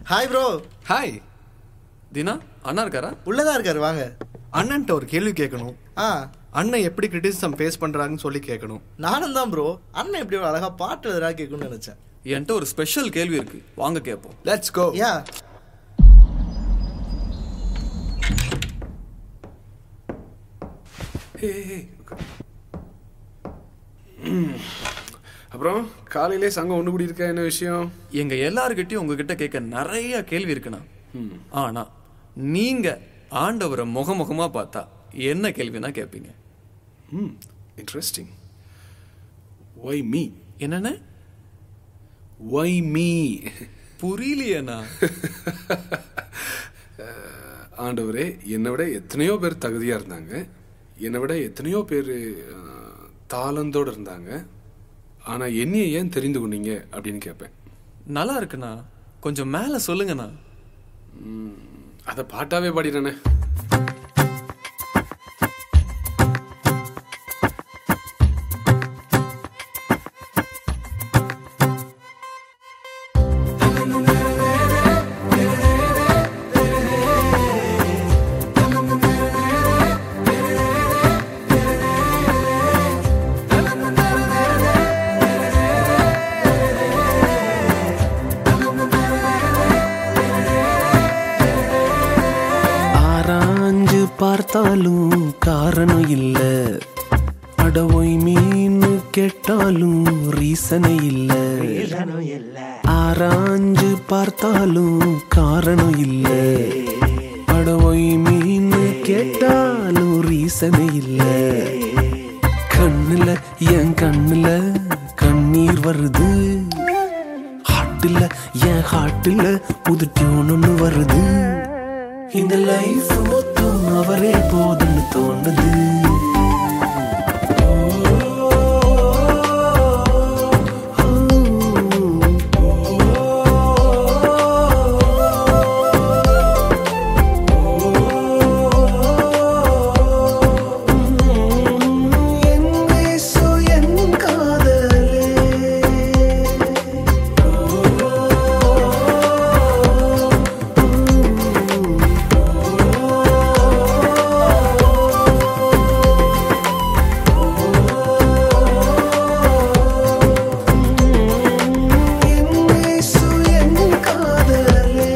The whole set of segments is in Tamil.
ஹாய் ப்ரோ ஹாய் தினா அண்ணா இருக்காரா உள்ளதா இருக்காரு வாங்க அண்ணன்ட்ட ஒரு கேள்வி கேட்கணும் ஆ அண்ணன் எப்படி கிரிட்டிசிசம் ஃபேஸ் பண்றாங்கன்னு சொல்லி கேட்கணும் நானும் தான் ப்ரோ அண்ணன் எப்படி ஒரு அழகா பாட்டு எழுதுறா கேட்கணும்னு நினைச்சேன் என்கிட்ட ஒரு ஸ்பெஷல் கேள்வி இருக்கு வாங்க கேட்போம் லெட்ஸ் கோ யா அப்புறம் காலையிலே சங்கம் ஒன்று கூடி இருக்க என்ன விஷயம் எங்க எல்லார்கிட்டயும் உங்ககிட்ட கேட்க நிறைய கேள்வி இருக்குண்ணா ஆனா நீங்க ஆண்டவரை முகமுகமா பார்த்தா என்ன கேள்வினா கேட்பீங்க ம் இன்ட்ரெஸ்டிங் ஒய் மீ என்னண்ணே ஒய் மீ புரியலையேண்ணா ஆண்டவரே என்னை விட எத்தனையோ பேர் தகுதியாக இருந்தாங்க என்னை விட எத்தனையோ பேர் தாளந்தோடு இருந்தாங்க ஆனால் என்னைய ஏன் தெரிந்து கொண்டீங்க அப்படின்னு கேட்பேன் நல்லா இருக்குண்ணா கொஞ்சம் மேல சொல்லுங்கண்ணா அதை பாட்டாவே பாடிடுறேனே ஆராய்ஞ்சு பார்த்தாலும் காரணம் இல்ல அடவோய் மீன் கேட்டாலும் ரீசனே இல்ல ஆராய்ஞ்சு பார்த்தாலும் காரணம் இல்ல அடவோய் மீன் கேட்டாலும் ரீசனே இல்ல கண்ணுல என் கண்ணுல கண்ணீர் வருது ஹாட்டுல என் ஹாட்டுல புது டியூன் ஒண்ணு வருது இந்த லைஃப் மொத்தம் அவரே போதுன்னு தோணுது என் இயேசு என் காதலே என் இயேசு என் காதலே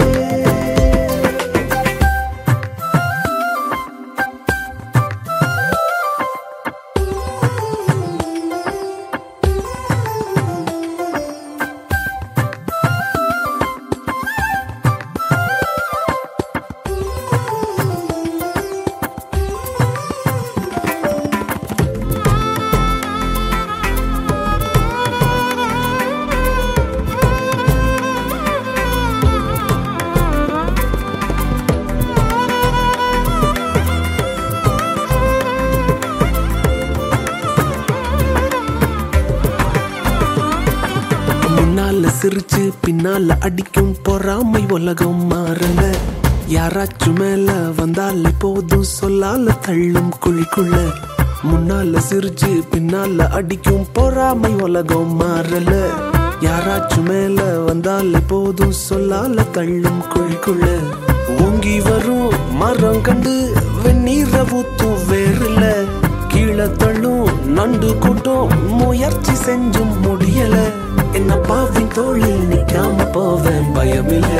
முன்னால சிரிச்சு பின்னால அடிக்கும் பொறாமை உலகம் மாறல யாராச்சும் மேல வந்தாலே போதும் சொல்லால தள்ளும் குழிக்குள்ள முன்னால சிரிச்சு பின்னால அடிக்கும் பொறாமை உலகம் மாறல யாராச்சும் மேல வந்தாலே போதும் சொல்லால தள்ளும் குழிக்குள்ள ஓங்கி வரும் மரம் கண்டு வெந்நீர ஊத்தும் வேறுல கீழே தள்ளும் நண்டு கூட்டம் முயற்சி செஞ்சும் முடியல என்ன பாவின் தோளில் நிக்காம போவேன் பயமில்ல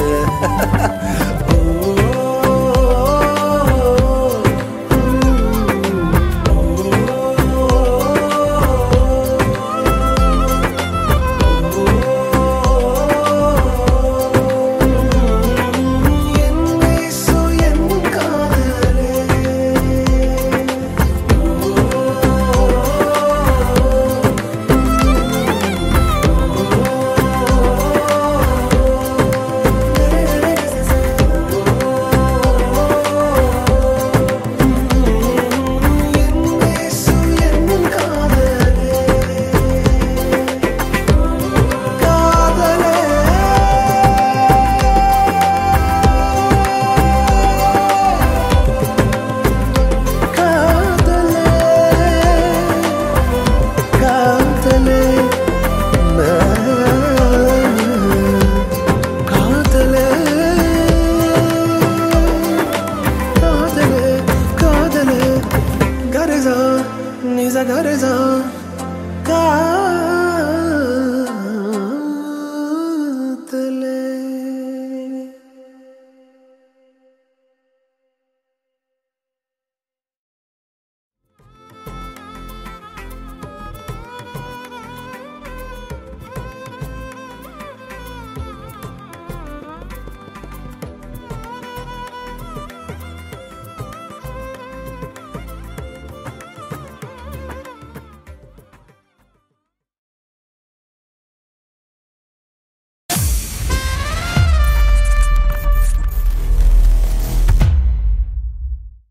என் இயேசு என் காதலே சகரசா கா